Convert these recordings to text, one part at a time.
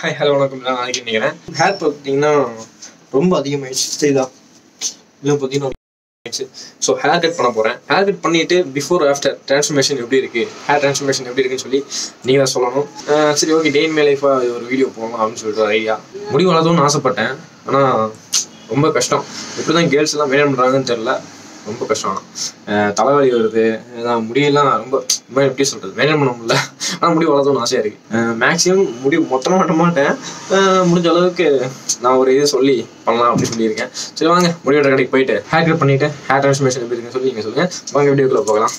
hi hello வணக்கம் நான் நாளைக்கு நினைக்கிறேன் ஹேர் பார்த்தீங்கன்னா ரொம்ப அதிகமாயிடுச்சு ஸ்டைலா இல்லை பார்த்தீங்கன்னா ஆயிடுச்சு ஸோ ஹேர் கட் பண்ண போகிறேன் ஹேர் கட் பண்ணிட்டு பிஃபோர் ஆஃப்டர் ட்ரான்ஸ்ஃபர்மேஷன் எப்படி இருக்கு ஹேர் ட்ரான்ஸ்ஃபர்மேஷன் எப்படி இருக்குன்னு சொல்லி நீங்கள் தான் சொல்லணும் அஹ் சரி ஓகே டே மே லைஃபாக ஒரு வீடியோ போகலாம் அப்படின்னு சொல்லிட்டு ஒரு ஐடியா முடி வளர்த்தோம்னு ஆசைப்பட்டேன் ஆனால் ரொம்ப கஷ்டம் எப்படி தான் கேர்ள்ஸ் எல்லாம் மெயின்டைன் பண்ணுறாங்கன்னு தெரில ரொம்ப கஷ்டம் ஆனால் தலைவலி வருது அதான் முடியெல்லாம் ரொம்ப ரொம்ப எப்படி சொல்கிறது மெயின்டைன் பண்ண முடியல ஆனால் முடி வளர்த்தோம்னு ஆசையாக இருக்குது மேக்ஸிமம் முடி மொத்தமாக வெட்ட மாட்டேன் அஹ் முடிஞ்ச அளவுக்கு நான் ஒரு இது சொல்லி பண்ணலாம் அப்படின்னு சொல்லியிருக்கேன் சரி வாங்க முடி வெட்டுற கடைக்கு போயிட்டு ஹேர் கட் பண்ணிட்டு ஹேர் ட்ரான்ஸ்ஃபர்மேஷன் எப்படி இருக்குன்னு சொல்லி நீங்கள் சொல்லுங்கள் வாங்க வீடியோக்குள்ளே போகலாம்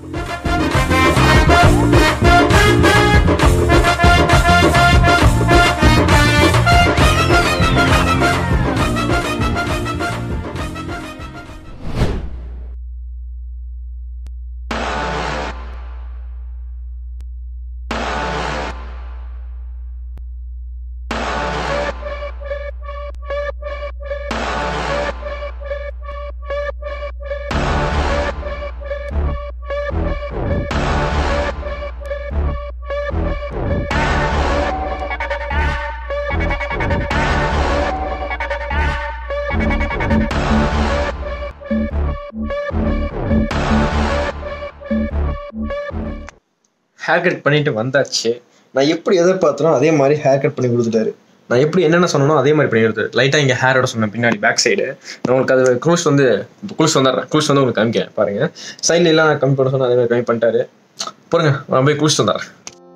ஹேர் கட் பண்ணிட்டு வந்தாச்சு நான் எப்படி எதிர்பார்த்தனோ அதே மாதிரி ஹேர் கட் பண்ணி கொடுத்துட்டாரு நான் எப்படி என்னென்ன சொன்னனோ அதே மாதிரி பண்ணி கொடுத்தாரு லைட்டாக இங்கே ஹேரோட சொன்னேன் பின்னாடி பேக் சைடு நான் உங்களுக்கு அது க்ளூஸ் வந்து க்ளூஸ் வந்துடுறேன் க்ளூஸ் வந்து உங்களுக்கு காமிக்க பாருங்க சைடில் எல்லாம் நான் கம்மி பண்ண சொன்னேன் அதே மாதிரி கம்மி பண்ணிட்டாரு பாருங்க நான் போய் க்ளூஸ் வந்தார்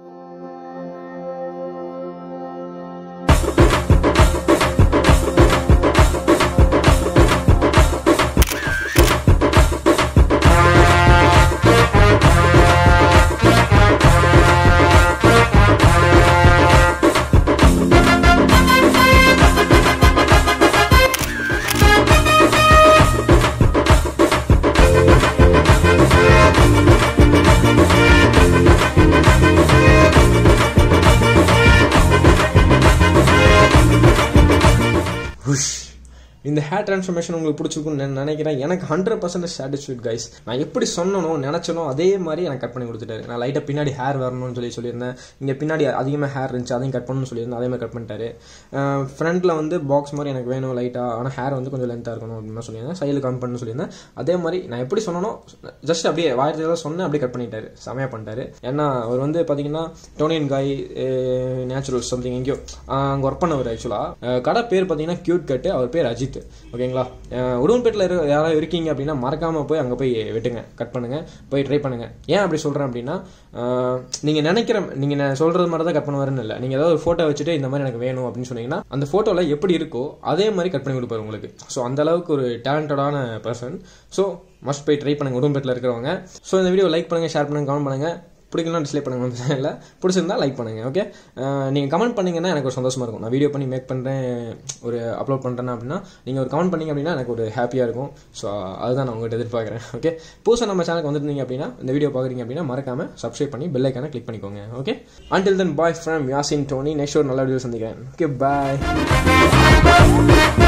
உஷ் இந்த ஹேர் ட்ரான்ஸ்ஃபர்மேஷன் உங்களுக்கு பிடிச்சிருக்கும்னு நான் நினைக்கிறேன் எனக்கு ஹண்ட்ரட் பர்சன்ட் சாட்டிஸ்ஃபைட் கைஸ் நான் எப்படி சொன்னனோ நினச்சனோ அதே மாதிரி எனக்கு கட் பண்ணி கொடுத்துட்டாரு நான் லைட்டாக பின்னாடி ஹேர் வரணும்னு சொல்லி சொல்லியிருந்தேன் இங்கே பின்னாடி அதிகமாக ஹேர் இருந்துச்சு அதையும் கட் பண்ணணும்னு சொல்லியிருந்தேன் அதே மாதிரி கட் பண்ணிட்டாரு ஃப்ரண்ட்டில் வந்து பாக்ஸ் மாதிரி எனக்கு வேணும் லைட்டாக ஆனால் ஹேர் வந்து கொஞ்சம் லென்த்தாக இருக்கணும் அப்படின்னு சொல்லியிருந்தேன் சைடில் கம் பண்ணணும்னு சொல்லியிருந்தேன் அதே மாதிரி நான் எப்படி சொன்னனோ ஜஸ்ட் அப்படியே வாயிரத்தில் சொன்னேன் அப்படியே கட் பண்ணிட்டாரு செமையாக பண்ணிட்டாரு ஏன்னா அவர் வந்து பார்த்தீங்கன்னா டோனியன் காய் நேச்சுரல் சம்திங் எங்கேயோ அங்கே ஒர்க் பண்ணவர் ஆக்சுவலாக கடை பேர் பார்த்தீங்கன்னா கியூட் கட்டு அவர் பேர் அஜித் ஓகேங்களா அஹ் உடும்பேட்டில் இரு யாராவது இருக்கீங்க அப்படின்னா மறக்காமல் போய் அங்கே போய் வெட்டுங்க கட் பண்ணுங்க போய் ட்ரை பண்ணுங்க ஏன் அப்படி சொல்கிறேன் அப்படின்னா நீங்கள் நினைக்கிற நீங்கள் நான் சொல்கிறது மாதிரி தான் கட் பண்ணுவாருன்னு இல்லை நீங்கள் ஏதாவது ஒரு ஃபோட்டோ வச்சுட்டு இந்த மாதிரி எனக்கு வேணும் அப்படின்னு சொன்னீங்கன்னா அந்த ஃபோட்டோவில் எப்படி இருக்கோ அதே மாதிரி கட் பண்ணி கொடுப்பாரு உங்களுக்கு ஸோ அந்த அளவுக்கு ஒரு டேலண்டடான பர்சன் ஸோ மஸ்ட் போய் ட்ரை பண்ணுங்க உடும்பேட்டில் இருக்கிறவங்க ஸோ இந்த வீடியோ லைக் பண்ணுங்கள் ஷேர் பண்ணுங்கள் கமெண்ட் பண்ணுங்கள் பிடிக்கலாம் டிஸ்லைக் பண்ணுங்க பிரச்சனை இல்லை பிடிச்சிருந்தா லைக் பண்ணுங்க ஓகே நீங்கள் கமெண்ட் பண்ணீங்கன்னா எனக்கு ஒரு சந்தோஷமா இருக்கும் நான் வீடியோ பண்ணி மேக் பண்ணுறேன் ஒரு அப்லோட் பண்ணுறேன் அப்படின்னா நீங்கள் ஒரு கமெண்ட் பண்ணீங்க அப்படின்னா எனக்கு ஒரு ஹாப்பியாக இருக்கும் ஸோ அதுதான் நான் உங்கள்கிட்ட எதிர்பார்க்குறேன் ஓகே புதுசாக நம்ம சேனலுக்கு வந்துருந்தீங்க அப்படின்னா இந்த வீடியோ பார்க்குறீங்க அப்படின்னா மறக்காம சப்ஸ்கிரைப் பண்ணி பெல் ஐக்கான கிளிக் பண்ணிக்கோங்க okay until then bye from Yasin Tony next ஒரு நல்ல வீடியோ சந்திக்கிறேன் ஓகே பாய்